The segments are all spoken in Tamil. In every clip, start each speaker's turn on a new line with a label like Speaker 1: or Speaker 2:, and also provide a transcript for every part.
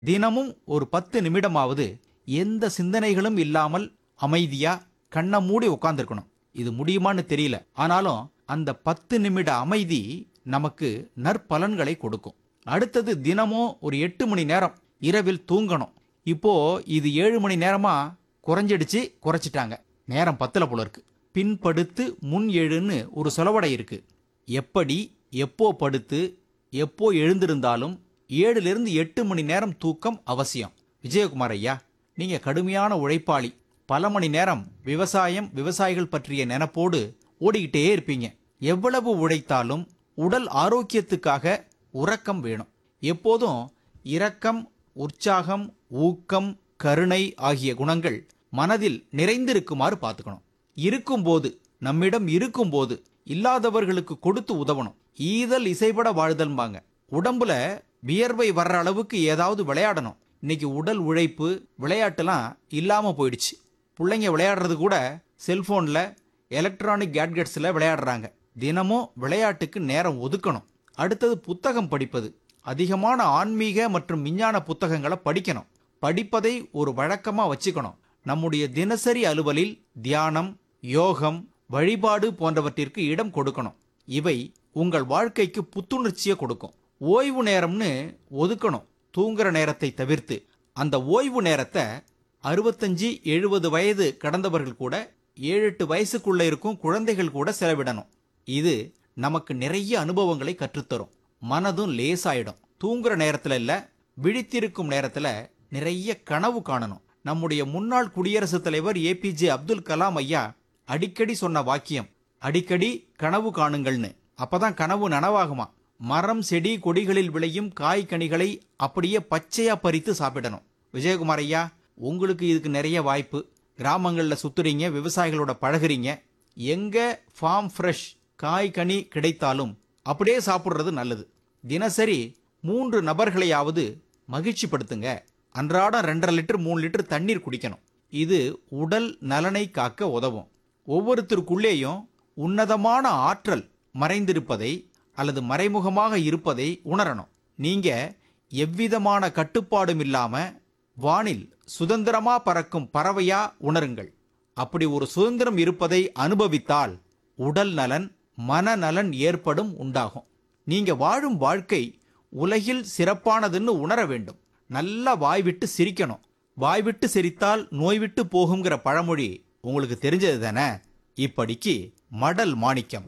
Speaker 1: தினமும் ஒரு பத்து நிமிடமாவது எந்த சிந்தனைகளும் இல்லாமல் அமைதியா கண்ணை மூடி உட்காந்துருக்கணும் இது முடியுமான்னு தெரியல ஆனாலும் அந்த பத்து நிமிட அமைதி நமக்கு நற்பலன்களை கொடுக்கும் அடுத்தது தினமும் ஒரு எட்டு மணி நேரம் இரவில் தூங்கணும் இப்போ இது ஏழு மணி நேரமா குறைஞ்சிடுச்சு குறைச்சிட்டாங்க நேரம் பத்தல போல இருக்கு பின்படுத்து முன் எழுன்னு ஒரு சொலவடை இருக்கு எப்படி எப்போ படுத்து எப்போ எழுந்திருந்தாலும் ஏழுலேருந்து எட்டு மணி நேரம் தூக்கம் அவசியம் விஜயகுமார் ஐயா நீங்க கடுமையான உழைப்பாளி பல மணி நேரம் விவசாயம் விவசாயிகள் பற்றிய நினைப்போடு ஓடிக்கிட்டே இருப்பீங்க எவ்வளவு உழைத்தாலும் உடல் ஆரோக்கியத்துக்காக உறக்கம் வேணும் எப்போதும் இரக்கம் உற்சாகம் ஊக்கம் கருணை ஆகிய குணங்கள் மனதில் நிறைந்திருக்குமாறு பார்த்துக்கணும் இருக்கும்போது நம்மிடம் இருக்கும்போது இல்லாதவர்களுக்கு கொடுத்து உதவணும் ஈதல் இசைபட வாழ்தல்பாங்க உடம்புல வியர்வை வர்ற அளவுக்கு ஏதாவது விளையாடணும் இன்னைக்கு உடல் உழைப்பு விளையாட்டுலாம் இல்லாம போயிடுச்சு பிள்ளைங்க விளையாடுறது கூட செல்போன்ல எலக்ட்ரானிக் கேட்கெட்ஸில் விளையாடுறாங்க தினமும் விளையாட்டுக்கு நேரம் ஒதுக்கணும் அடுத்தது புத்தகம் படிப்பது அதிகமான ஆன்மீக மற்றும் விஞ்ஞான புத்தகங்களை படிக்கணும் படிப்பதை ஒரு வழக்கமா வச்சுக்கணும் நம்முடைய தினசரி அலுவலில் தியானம் யோகம் வழிபாடு போன்றவற்றிற்கு இடம் கொடுக்கணும் இவை உங்கள் வாழ்க்கைக்கு புத்துணர்ச்சியை கொடுக்கும் ஓய்வு நேரம்னு ஒதுக்கணும் தூங்குற நேரத்தை தவிர்த்து அந்த ஓய்வு நேரத்தை அறுபத்தஞ்சு எழுபது வயது கடந்தவர்கள் கூட ஏழு எட்டு வயசுக்குள்ள இருக்கும் குழந்தைகள் கூட செலவிடணும் இது நமக்கு நிறைய அனுபவங்களை கற்றுத்தரும் மனதும் லேசாயிடும் தூங்குற நேரத்துல இல்ல விழித்திருக்கும் நேரத்துல நிறைய கனவு காணணும் நம்முடைய முன்னாள் குடியரசுத் தலைவர் ஏபிஜே அப்துல் கலாம் ஐயா அடிக்கடி சொன்ன வாக்கியம் அடிக்கடி கனவு காணுங்கள்னு அப்பதான் கனவு நனவாகுமா மரம் செடி கொடிகளில் விளையும் காய் கனிகளை அப்படியே பச்சையா பறித்து சாப்பிடணும் விஜயகுமார் ஐயா உங்களுக்கு இதுக்கு நிறைய வாய்ப்பு கிராமங்களில் சுத்துறீங்க விவசாயிகளோட பழகுறீங்க எங்க ஃபார்ம் ஃப்ரெஷ் காய் கனி கிடைத்தாலும் அப்படியே சாப்பிட்றது நல்லது தினசரி மூன்று நபர்களையாவது மகிழ்ச்சிப்படுத்துங்க அன்றாடம் ரெண்டரை லிட்டர் மூணு லிட்டர் தண்ணீர் குடிக்கணும் இது உடல் நலனை காக்க உதவும் ஒவ்வொருத்தருக்குள்ளேயும் உன்னதமான ஆற்றல் மறைந்திருப்பதை அல்லது மறைமுகமாக இருப்பதை உணரணும் நீங்க எவ்விதமான கட்டுப்பாடும் இல்லாம வானில் சுதந்திரமா பறக்கும் பறவையா உணருங்கள் அப்படி ஒரு சுதந்திரம் இருப்பதை அனுபவித்தால் உடல் நலன் மனநலன் ஏற்படும் உண்டாகும் நீங்க வாழும் வாழ்க்கை உலகில் சிறப்பானதுன்னு உணர வேண்டும் நல்லா வாய் விட்டு சிரிக்கணும் வாய் விட்டு சிரித்தால் நோய் விட்டு போகுங்கிற பழமொழி உங்களுக்கு தெரிஞ்சது தானே இப்படிக்கு மடல் மாணிக்கம்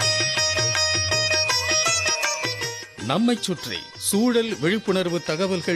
Speaker 2: நம்மைச் சுற்றி சூழல் விழிப்புணர்வு தகவல்கள்